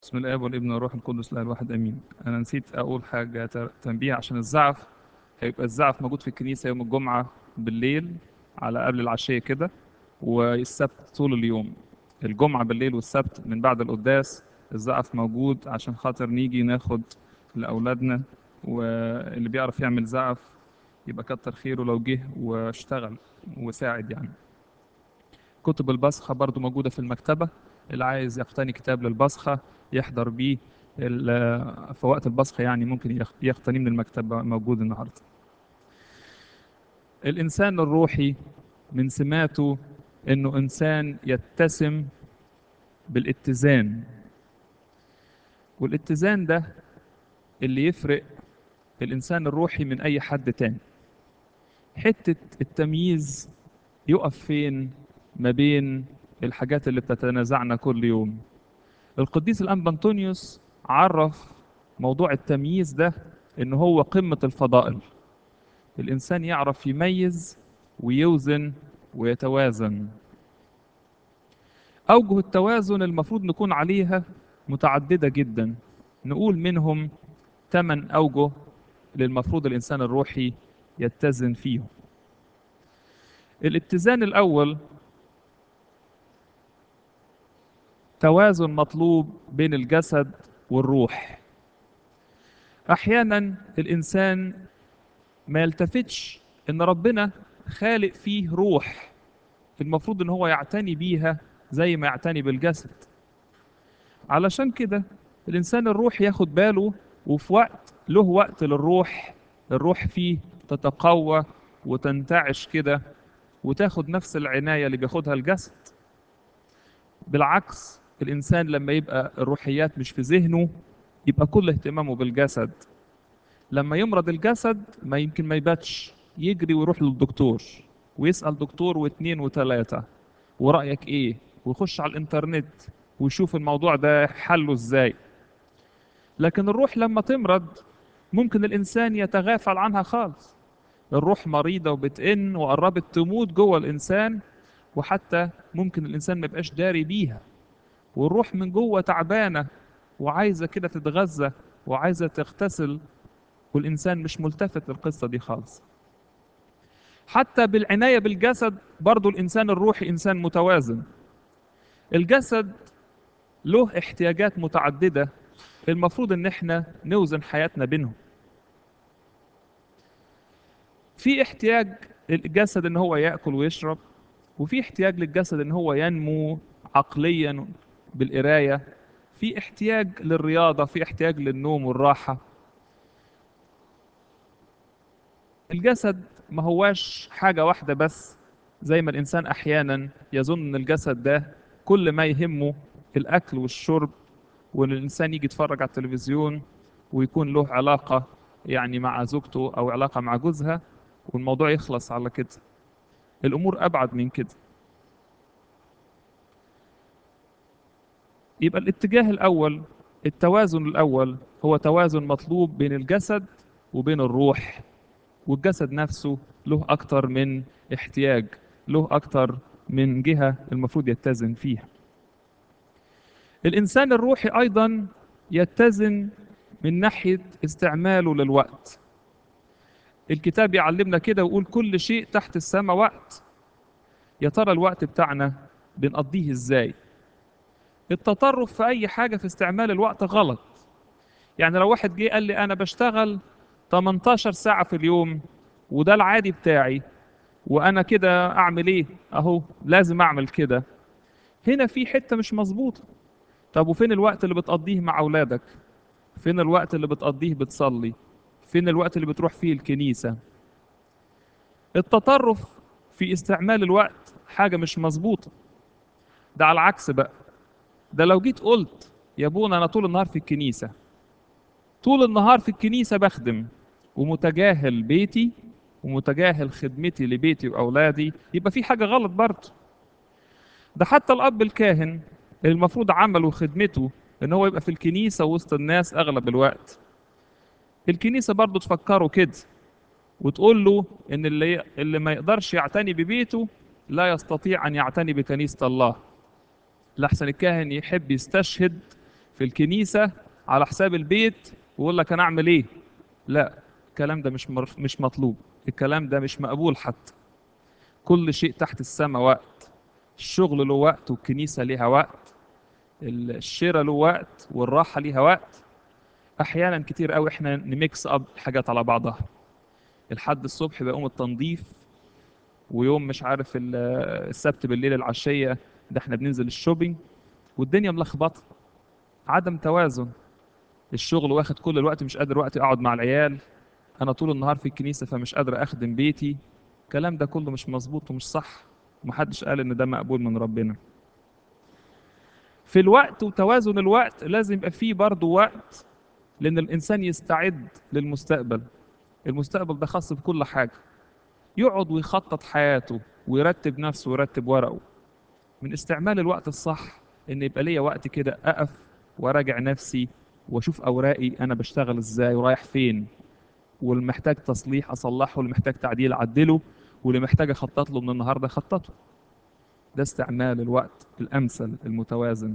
بسم الاب والابن والروح القدس لا الواحد امين انا نسيت اقول حاجه ت- تنبيه عشان الزعف هيبقى الزعف موجود في الكنيسه يوم الجمعه بالليل على قبل العشيه كده والسبت طول اليوم الجمعه بالليل والسبت من بعد القداس الزعف موجود عشان خاطر نيجي ناخد لاولادنا واللي بيعرف يعمل زعف يبقى كتر خيره لو جه واشتغل وساعد يعني كتب البصخة برضو موجودة في المكتبة اللي عايز يقتني كتاب للبصخة يحضر بيه ال- في وقت البصخة يعني ممكن يخ- يقتنيه من المكتبة موجود النهاردة الإنسان الروحي من سماته إنه إنسان يتسم بالاتزان والاتزان ده اللي يفرق الإنسان الروحي من أي حد تاني حتة التمييز يقف فين ما بين الحاجات اللي بتتنازعنا كل يوم القديس الأنبا أنطونيوس عرف موضوع التمييز ده إن هو قمة الفضائل الإنسان يعرف يميز ويوزن ويتوازن أوجه التوازن المفروض نكون عليها متعددة جدا نقول منهم ثمان أوجه للمفروض الإنسان الروحي يتزن فيهم الاتزان الأول توازن مطلوب بين الجسد والروح احيانا الانسان ما يلتفتش ان ربنا خالق فيه روح المفروض ان هو يعتني بيها زي ما يعتني بالجسد علشان كده الانسان الروح ياخد باله وفي وقت له وقت للروح الروح فيه تتقوى وتنتعش كده وتاخد نفس العناية اللي بياخدها الجسد بالعكس الإنسان لما يبقى الروحيات مش في ذهنه يبقى كل اهتمامه بالجسد لما يمرض الجسد ما يمكن ما يباتش يجري ويروح للدكتور ويسأل دكتور واثنين وثلاثة ورأيك ايه ويخش على الانترنت ويشوف الموضوع ده حله ازاي لكن الروح لما تمرض ممكن الإنسان يتغافل عنها خالص الروح مريضة وبتئن وقربت تموت جوه الإنسان وحتى ممكن الإنسان ما يبقاش داري بيها والروح من جوه تعبانة وعايزة كده تتغذى وعايزة تغتسل والإنسان مش ملتفت للقصة دي خالص حتى بالعناية بالجسد برضو الإنسان الروحي إنسان متوازن الجسد له احتياجات متعددة المفروض إن احنا نوزن حياتنا بينهم في احتياج للجسد إن هو يأكل ويشرب وفي احتياج للجسد إن هو ينمو عقليا بالقراية في احتياج للرياضة في احتياج للنوم والراحة الجسد ما هواش حاجة واحدة بس زي ما الإنسان أحيانا يظن إن الجسد ده كل ما يهمه الأكل والشرب وإن الإنسان يجي يتفرج على التلفزيون ويكون له علاقة يعني مع زوجته أو علاقة مع جوزها والموضوع يخلص على كده الأمور أبعد من كده يبقى الاتجاه الأول التوازن الأول هو توازن مطلوب بين الجسد وبين الروح والجسد نفسه له أكتر من احتياج له أكتر من جهة المفروض يتزن فيها الإنسان الروحي أيضا يتزن من ناحية استعماله للوقت الكتاب يعلمنا كده ويقول كل شيء تحت السماء وقت يا ترى الوقت بتاعنا بنقضيه ازاي التطرف في اي حاجه في استعمال الوقت غلط يعني لو واحد جه قال لي انا بشتغل 18 ساعه في اليوم وده العادي بتاعي وانا كده اعمل ايه اهو لازم اعمل كده هنا في حته مش مظبوطه طب وفين الوقت اللي بتقضيه مع اولادك فين الوقت اللي بتقضيه بتصلي فين الوقت اللي بتروح فيه الكنيسه التطرف في استعمال الوقت حاجه مش مظبوطه ده على العكس بقى ده لو جيت قلت يا ابونا انا طول النهار في الكنيسه طول النهار في الكنيسه بخدم ومتجاهل بيتي ومتجاهل خدمتي لبيتي واولادي يبقى في حاجه غلط برضه ده حتى الاب الكاهن اللي المفروض عمله وخدمته ان هو يبقى في الكنيسه وسط الناس اغلب الوقت الكنيسه برضه تفكره كده وتقول له ان اللي اللي ما يقدرش يعتني ببيته لا يستطيع ان يعتني بكنيسه الله لحسن الكاهن يحب يستشهد في في الكنيسة على حساب البيت ويقول لك انا اعمل ايه لا الكلام ده مش مرف... مش مطلوب الكلام ده مش مقبول حتى كل شيء تحت السماء وقت الشغل له وقت والكنيسة ليها وقت الشراء له وقت والراحة ليها وقت احيانا كتير قوي احنا نميكس اب حاجات على بعضها الحد الصبح بيقوم التنظيف ويوم مش عارف ال- السبت بالليل العشية ده احنا بننزل الشوبينج والدنيا ملخبطة عدم توازن الشغل واخد كل الوقت مش قادر وقت اقعد مع العيال انا طول النهار في الكنيسة فمش قادر اخدم بيتي الكلام ده كله مش مظبوط ومش صح ومحدش قال ان ده مقبول من ربنا في الوقت وتوازن الوقت لازم يبقى فيه برضه وقت لان الانسان يستعد للمستقبل المستقبل ده خاص بكل حاجة يقعد ويخطط حياته ويرتب نفسه ويرتب ورقه من استعمال الوقت الصح ان يبقى ليا وقت كده اقف وراجع نفسي واشوف اوراقي انا بشتغل ازاي ورايح فين واللي محتاج تصليح اصلحه واللي محتاج تعديل اعدله واللي محتاج اخطط له من النهارده اخططه ده استعمال الوقت الامثل المتوازن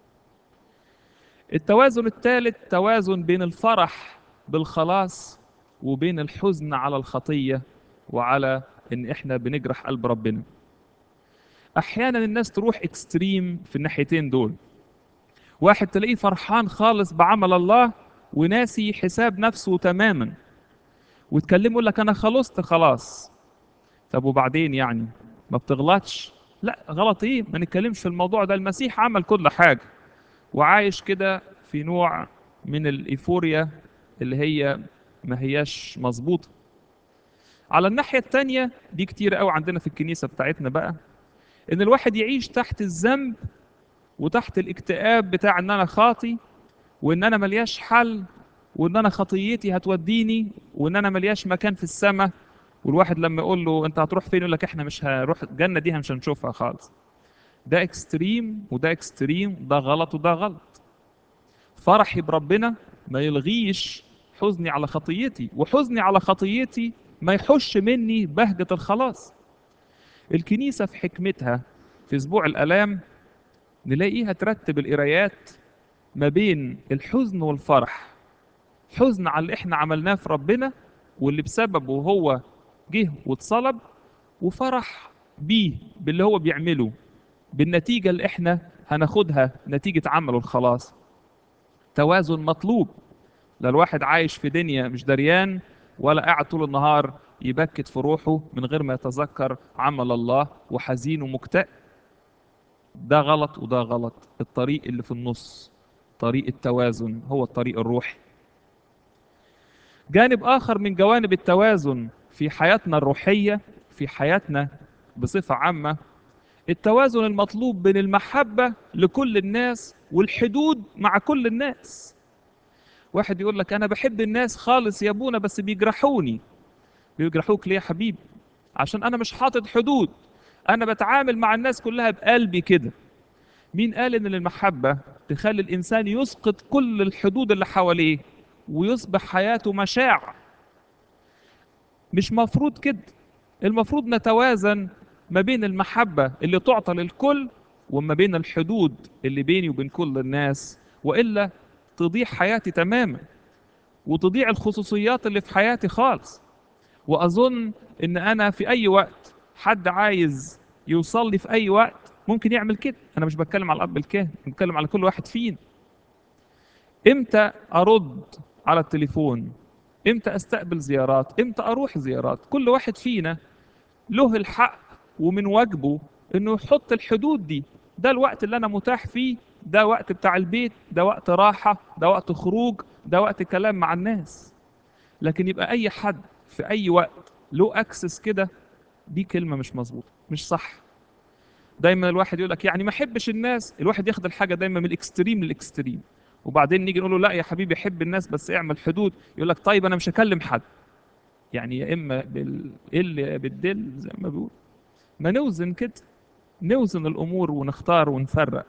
التوازن الثالث توازن بين الفرح بالخلاص وبين الحزن على الخطية وعلى ان احنا بنجرح قلب ربنا احيانا الناس تروح اكستريم في الناحيتين دول واحد تلاقيه فرحان خالص بعمل الله وناسي حساب نفسه تماما وتكلمه يقول لك انا خلصت خلاص طب وبعدين يعني ما بتغلطش لا غلط ايه ما نتكلمش في الموضوع ده المسيح عمل كل حاجة وعايش كده في نوع من الايفوريا اللي هي ما هياش مظبوطة على الناحية التانية دي كتير قوي عندنا في الكنيسة بتاعتنا بقى ان الواحد يعيش تحت الذنب وتحت الاكتئاب بتاع ان انا خاطي وان انا ملياش حل وان انا خطيتي هتوديني وان انا ملياش مكان في السماء والواحد لما يقول له انت هتروح فين يقول لك احنا مش هنروح الجنة دي مش هنشوفها خالص ده اكستريم وده اكستريم ده غلط وده غلط فرحي بربنا ما يلغيش حزني على خطيتي وحزني على خطيتي ما يحش مني بهجة الخلاص الكنيسة في حكمتها في أسبوع الآلام نلاقيها ترتب القرايات ما بين الحزن والفرح حزن على اللي احنا عملناه في ربنا واللي بسببه هو جه واتصلب وفرح بيه باللي هو بيعمله بالنتيجة اللي احنا هناخدها نتيجة عمله الخلاص توازن مطلوب لا الواحد عايش في دنيا مش دريان ولا قاعد طول النهار يبكت في روحه من غير ما يتذكر عمل الله وحزين ومكتئب ده غلط وده غلط الطريق اللي في النص طريق التوازن هو الطريق الروحي جانب آخر من جوانب التوازن في حياتنا الروحية في حياتنا بصفة عامة التوازن المطلوب بين المحبة لكل الناس والحدود مع كل الناس واحد يقول لك أنا بحب الناس خالص يا أبونا بس بيجرحوني بيجرحوك ليه يا حبيبي عشان أنا مش حاطط حدود أنا بتعامل مع الناس كلها بقلبي كده مين قال إن المحبة تخلي الإنسان يسقط كل الحدود اللي حواليه ويصبح حياته مشاع مش مفروض كده المفروض نتوازن ما بين المحبة اللي تعطى للكل وما بين الحدود اللي بيني وبين كل الناس وإلا تضيع حياتي تماما وتضيع الخصوصيات اللي في حياتي خالص وأظن إن أنا في أي وقت حد عايز يوصل لي في أي وقت ممكن يعمل كده أنا مش بتكلم على الأب الكاهن بتكلم على كل واحد فينا إمتى أرد على التليفون إمتى أستقبل زيارات إمتى أروح زيارات كل واحد فينا له الحق ومن واجبه انه يحط الحدود دي ده الوقت اللي انا متاح فيه ده وقت بتاع البيت ده وقت راحة ده وقت خروج ده وقت كلام مع الناس لكن يبقى اي حد في اي وقت له اكسس كده دي كلمة مش مظبوطة مش صح دايما الواحد يقول لك يعني ما احبش الناس الواحد ياخد الحاجة دايما من الاكستريم للاكستريم وبعدين نيجي نقول له لا يا حبيبي حب الناس بس اعمل حدود يقول لك طيب انا مش هكلم حد يعني يا اما بالال يا بالدل زي ما بيقول ما نوزن كده نوزن الامور ونختار ونفرق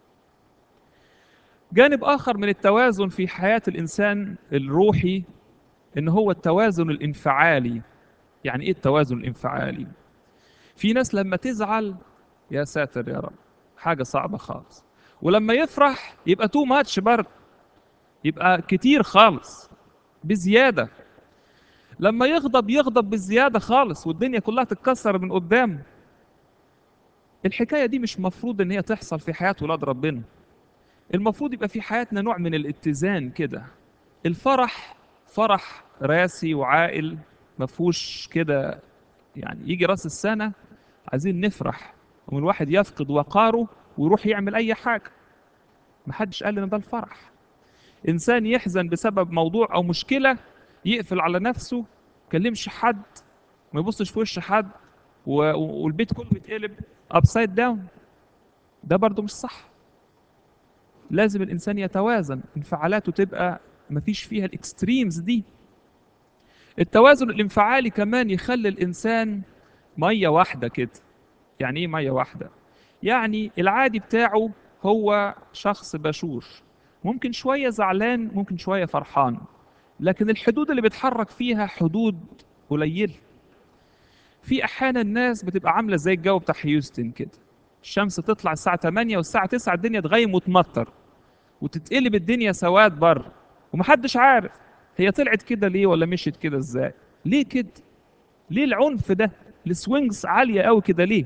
جانب اخر من التوازن في حياه الانسان الروحي ان هو التوازن الانفعالي يعني ايه التوازن الانفعالي في ناس لما تزعل يا ساتر يا رب حاجه صعبه خالص ولما يفرح يبقى تو ماتش برضه يبقى كتير خالص بزياده لما يغضب يغضب بالزياده خالص والدنيا كلها تتكسر من قدامه الحكايه دي مش مفروض ان هي تحصل في حياه ولاد ربنا المفروض يبقى في حياتنا نوع من الاتزان كده الفرح فرح راسي وعاقل ما فيهوش كده يعني يجي راس السنه عايزين نفرح ومن الواحد يفقد وقاره ويروح يعمل اي حاجه محدش قال ان ده الفرح انسان يحزن بسبب موضوع او مشكله يقفل على نفسه كلمش حد ما يبصش في وش حد و- والبيت كله يتقلب ابسايد داون ده برضو مش صح لازم الانسان يتوازن انفعالاته تبقى مفيش فيها الاكستريمز دي التوازن الانفعالي كمان يخلي الانسان ميه واحده كده يعني ايه ميه واحده يعني العادي بتاعه هو شخص بشوش ممكن شويه زعلان ممكن شويه فرحان لكن الحدود اللي بيتحرك فيها حدود قليله في احيانا الناس بتبقى عامله زي الجو بتاع هيوستن كده الشمس تطلع الساعه 8 والساعه 9 الدنيا تغيم وتمطر وتتقلب الدنيا سواد بره ومحدش عارف هي طلعت كده ليه ولا مشيت كده ازاي ليه كده ليه العنف ده السوينجز عاليه قوي كده ليه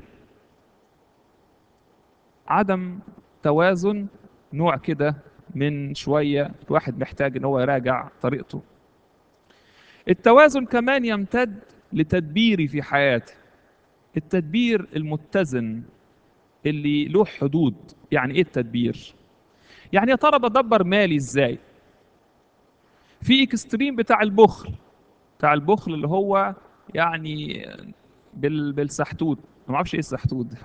عدم توازن نوع كده من شويه الواحد محتاج ان هو يراجع طريقته التوازن كمان يمتد لتدبيري في حياتي التدبير المتزن اللي له حدود يعني ايه التدبير يعني يا ترى بدبر مالي ازاي في اكستريم بتاع البخل بتاع البخل اللي هو يعني بال بالسحتوت ما اعرفش ايه السحتوت ده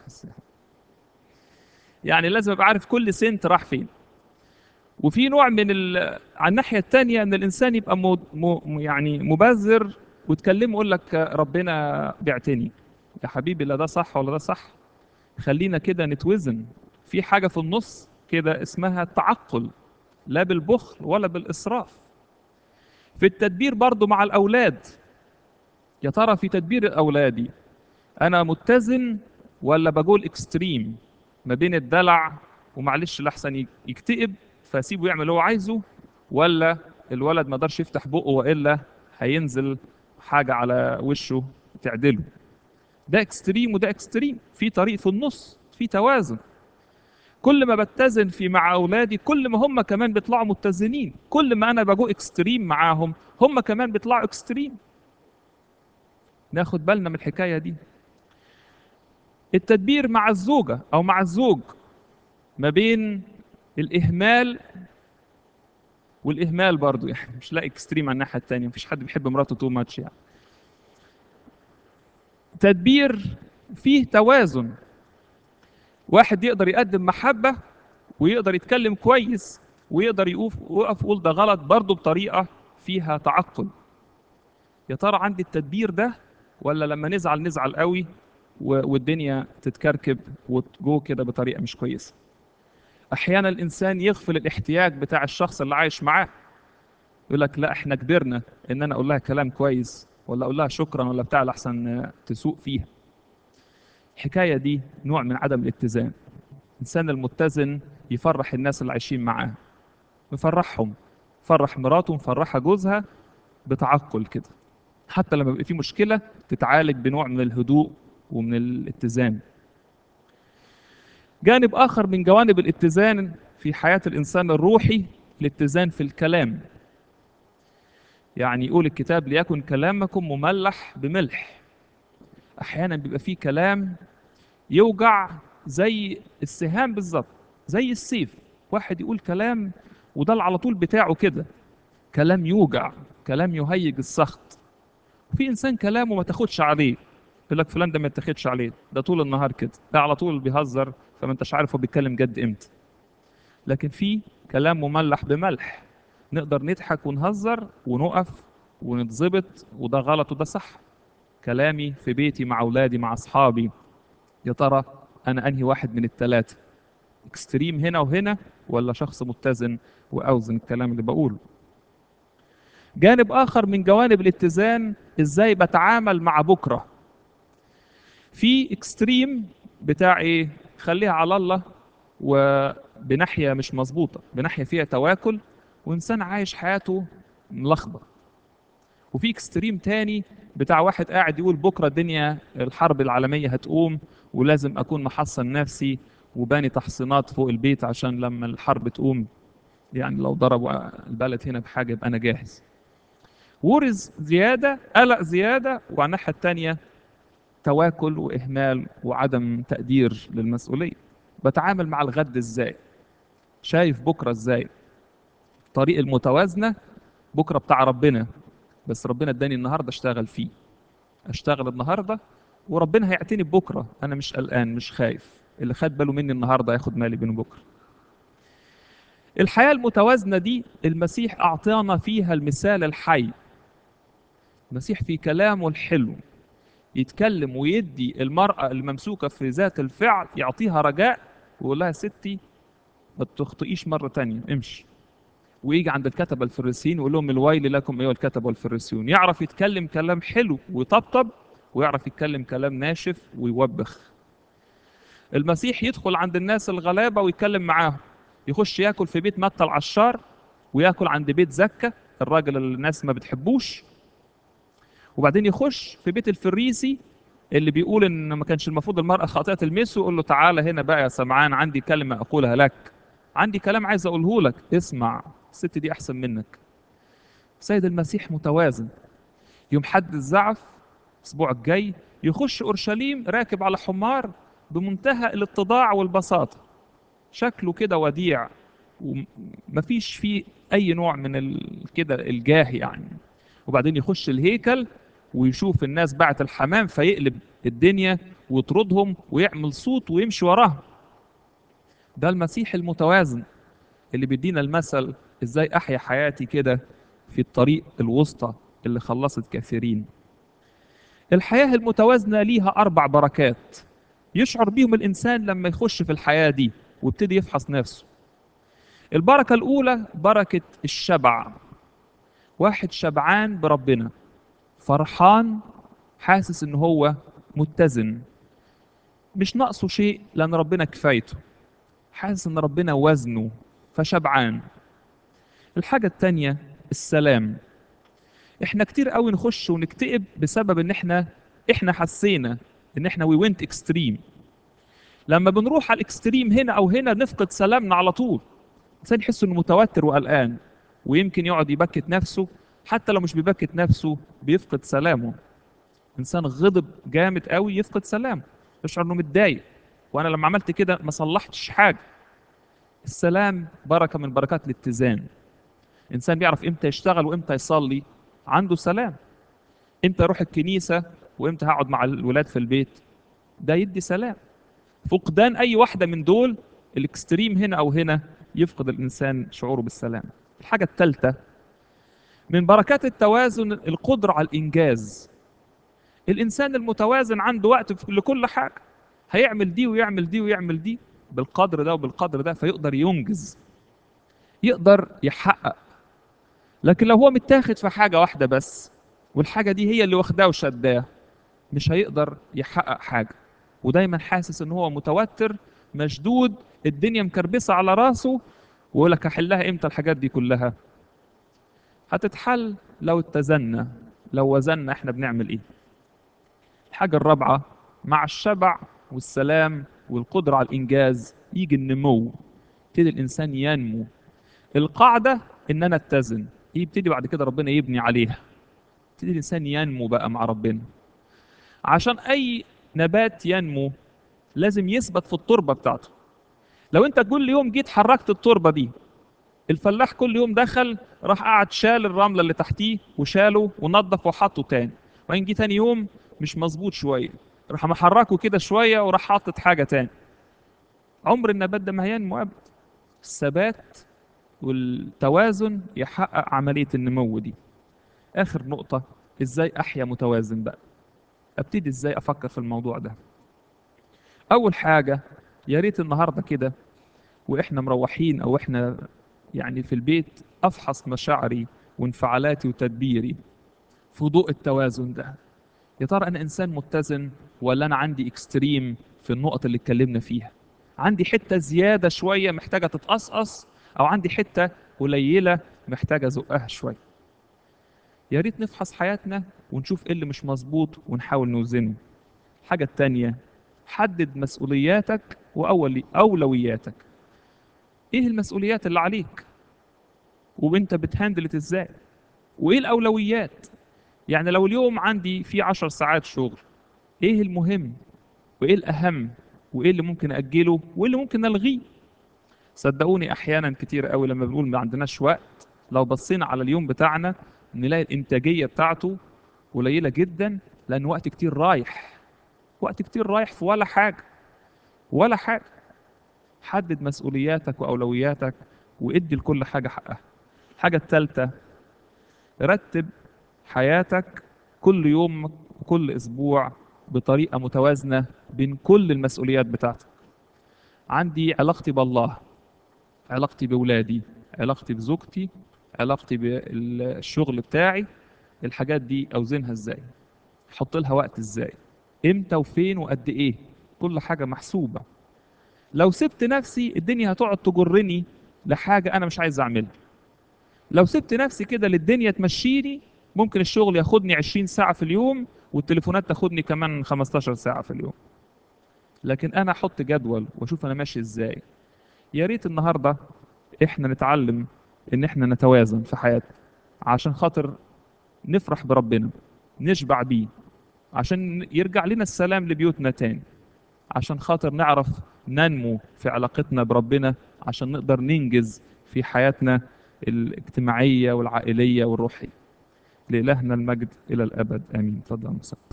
يعني لازم ابقى عارف كل سنت راح فين وفي نوع من ال... على الناحيه الثانيه ان الانسان يبقى م... م... يعني مبذر وتكلمه يقول لك ربنا بعتني يا حبيبي لا ده صح ولا ده صح خلينا كده نتوزن في حاجه في النص كده اسمها التعقل لا بالبخل ولا بالاسراف في التدبير برضو مع الاولاد يا ترى في تدبير اولادي انا متزن ولا بقول اكستريم ما بين الدلع ومعلش لحسن يكتئب فاسيبه يعمل اللي هو عايزه ولا الولد ما قدرش يفتح بقه والا هينزل حاجه على وشه تعدله ده اكستريم وده اكستريم في طريق في النص في توازن كل ما بتزن في مع اولادي كل ما هم كمان بيطلعوا متزنين كل ما انا بجو اكستريم معاهم هم كمان بيطلعوا اكستريم ناخد بالنا من الحكايه دي التدبير مع الزوجه او مع الزوج ما بين الاهمال والاهمال برضو يعني مش لاقي اكستريم على الناحيه الثانيه مفيش حد بيحب مراته تو ماتش يعني تدبير فيه توازن واحد يقدر يقدم محبة ويقدر يتكلم كويس ويقدر يقف ويقف يقول ده غلط برضه بطريقة فيها تعقل يا ترى عندي التدبير ده ولا لما نزعل نزعل قوي و- والدنيا تتكركب وتجو كده بطريقة مش كويسة أحيانا الإنسان يغفل الاحتياج بتاع الشخص اللي عايش معاه يقول لك لا احنا كبرنا ان انا اقول لها كلام كويس ولا اقول لها شكرا ولا بتاع لحسن تسوق فيها الحكايه دي نوع من عدم الاتزان الانسان المتزن يفرح الناس اللي عايشين معاه يفرحهم فرح مراته مفرحها جوزها بتعقل كده حتى لما يبقى في مشكله تتعالج بنوع من الهدوء ومن الاتزان جانب اخر من جوانب الاتزان في حياه الانسان الروحي الاتزان في الكلام يعني يقول الكتاب ليكن كلامكم مملح بملح احيانا بيبقى فيه كلام يوجع زي السهام بالظبط زي السيف واحد يقول كلام وده اللي على طول بتاعه كده كلام يوجع كلام يهيج السخط وفي انسان كلامه ما تاخدش عليه يقول لك فلان ده ما يتاخدش عليه ده طول النهار كده ده على طول بيهزر فما انتش عارف هو بيتكلم جد امتى لكن في كلام مملح بملح نقدر نضحك ونهزر ونقف ونتظبط وده غلط وده صح كلامي في بيتي مع اولادي مع اصحابي يا ترى انا انهي واحد من الثلاثه اكستريم هنا وهنا ولا شخص متزن واوزن الكلام اللي بقوله جانب اخر من جوانب الاتزان ازاي بتعامل مع بكره في اكستريم بتاع ايه خليها على الله بناحية مش مظبوطة بناحية فيها تواكل وإنسان عايش حياته ملخبط وفي اكستريم تاني بتاع واحد قاعد يقول بكرة الدنيا الحرب العالمية هتقوم ولازم أكون محصن نفسي وباني تحصينات فوق البيت عشان لما الحرب تقوم يعني لو ضربوا البلد هنا بحاجة يبقى أنا جاهز ورز زيادة قلق زيادة وعلى الناحية التانية تواكل وإهمال وعدم تقدير للمسؤولية بتعامل مع الغد إزاي شايف بكرة إزاي طريق المتوازنة بكرة بتاع ربنا بس ربنا اداني النهاردة اشتغل فيه اشتغل النهاردة وربنا هيعتني بكرة أنا مش قلقان مش خايف اللي خد باله مني النهاردة هياخد مالي بين بكرة الحياة المتوازنة دي المسيح أعطانا فيها المثال الحي المسيح في كلامه الحلو يتكلم ويدي المرأة الممسوكة في ذات الفعل يعطيها رجاء ويقول لها ستي ما تخطئيش مرة تانية امشي ويجي عند الكتبة الفريسيين ويقول لهم الويل لكم أيها الكتبة والفريسيون يعرف يتكلم كلام حلو ويطبطب ويعرف يتكلم كلام ناشف ويوبخ المسيح يدخل عند الناس الغلابة ويتكلم معاهم يخش ياكل في بيت متى العشار وياكل عند بيت زكا الراجل اللي الناس ما بتحبوش وبعدين يخش في بيت الفريسي اللي بيقول ان ما كانش المفروض المرأة خاطئة تلمسه يقول له تعالى هنا بقى يا سمعان عندي كلمة أقولها لك عندي كلام عايز أقوله لك اسمع الست دي أحسن منك سيد المسيح متوازن يوم حد الزعف الأسبوع الجاي يخش أورشليم راكب على حمار بمنتهى الاتضاع والبساطة شكله كده وديع ومفيش فيه أي نوع من ال... كده الجاه يعني وبعدين يخش الهيكل ويشوف الناس بعت الحمام فيقلب الدنيا ويطردهم ويعمل صوت ويمشي وراهم ده المسيح المتوازن اللي بيدينا المثل ازاي احيا حياتي كده في الطريق الوسطى اللي خلصت كثيرين الحياة المتوازنة ليها أربع بركات يشعر بيهم الإنسان لما يخش في الحياة دي ويبتدي يفحص نفسه البركة الأولى بركة الشبع واحد شبعان بربنا فرحان حاسس ان هو متزن مش ناقصه شيء لان ربنا كفايته حاسس ان ربنا وزنه فشبعان الحاجة التانية السلام احنا كتير قوي نخش ونكتئب بسبب ان احنا احنا حسينا ان احنا وي وينت اكستريم لما بنروح على الاكستريم هنا او هنا نفقد سلامنا على طول الانسان يحس انه متوتر وقلقان ويمكن يقعد يبكت نفسه حتى لو مش بيبكت نفسه بيفقد سلامه انسان غضب جامد قوي يفقد سلامه يشعر انه متضايق وانا لما عملت كده ما صلحتش حاجه السلام بركه من بركات الاتزان انسان بيعرف امتى يشتغل وامتى يصلي عنده سلام امتى اروح الكنيسه وامتى هقعد مع الولاد في البيت ده يدي سلام فقدان اي واحده من دول الاكستريم هنا او هنا يفقد الانسان شعوره بالسلام الحاجه الثالثه من بركات التوازن القدرة على الإنجاز الإنسان المتوازن عنده وقت لكل حاجة هيعمل دي ويعمل دي ويعمل دي بالقدر ده وبالقدر ده فيقدر ينجز يقدر يحقق لكن لو هو متاخد في حاجة واحدة بس والحاجة دي هي اللي واخداه وشداه مش هيقدر يحقق حاجة ودايما حاسس ان هو متوتر مشدود الدنيا مكربسة على راسه ويقول لك هحلها امتى الحاجات دي كلها هتتحل لو اتزنا لو وزنا احنا بنعمل ايه الحاجة الرابعة مع الشبع والسلام والقدرة على الإنجاز يجي النمو يبتدي الإنسان ينمو القاعدة إن أنا أتزن يبتدي بعد كده ربنا يبني عليها يبتدي الإنسان ينمو بقى مع ربنا عشان أي نبات ينمو لازم يثبت في التربة بتاعته لو أنت كل يوم جيت حركت التربة دي الفلاح كل يوم دخل راح قعد شال الرمله اللي تحتيه وشاله ونظف وحطه تاني وبعدين جه تاني يوم مش مظبوط شويه راح محركه كده شويه وراح حاطط حاجه تاني عمر النبات ده ما هينمو ابدا الثبات والتوازن يحقق عمليه النمو دي اخر نقطه ازاي احيا متوازن بقى ابتدي ازاي افكر في الموضوع ده اول حاجه يا ريت النهارده كده واحنا مروحين او احنا يعني في البيت افحص مشاعري وانفعالاتي وتدبيري في ضوء التوازن ده يا ترى انا انسان متزن ولا انا عندي اكستريم في النقط اللي اتكلمنا فيها عندي حتة زيادة شوية محتاجة تتقصقص أو عندي حتة قليلة محتاجة أزقها شوية يا ريت نفحص حياتنا ونشوف ايه اللي مش مظبوط ونحاول نوزنه الحاجة التانية حدد مسؤولياتك وأول أولوياتك ايه المسؤوليات اللي عليك وانت بتهندلت ازاي وايه الأولويات يعني لو اليوم عندي في عشر ساعات شغل ايه المهم وايه الأهم وايه اللي ممكن أجله وايه اللي ممكن ألغيه صدقوني أحيانا كتير قوي لما بنقول ما عندناش وقت لو بصينا على اليوم بتاعنا نلاقي الإنتاجية بتاعته قليلة جدا لأن وقت كتير رايح وقت كتير رايح في ولا حاجة ولا حاجة حدد مسؤولياتك وأولوياتك وادي لكل حاجة حقها الحاجة الثالثة رتب حياتك كل يوم وكل أسبوع بطريقة متوازنة بين كل المسؤوليات بتاعتك عندي علاقتي بالله علاقتي بولادي علاقتي بزوجتي علاقتي بالشغل بتاعي الحاجات دي اوزنها ازاي احط لها وقت ازاي امتى وفين وقد ايه كل حاجه محسوبه لو سبت نفسي الدنيا هتقعد تجرني لحاجه انا مش عايز اعملها لو سبت نفسي كده للدنيا تمشيني ممكن الشغل ياخدني 20 ساعه في اليوم والتليفونات تاخدني كمان 15 ساعه في اليوم لكن انا احط جدول واشوف انا ماشي ازاي يا ريت النهارده احنا نتعلم ان احنا نتوازن في حياتنا عشان خاطر نفرح بربنا نشبع بيه عشان يرجع لنا السلام لبيوتنا تاني عشان خاطر نعرف ننمو في علاقتنا بربنا عشان نقدر ننجز في حياتنا الاجتماعية والعائلية والروحية لإلهنا المجد إلى الأبد آمين تفضل مساء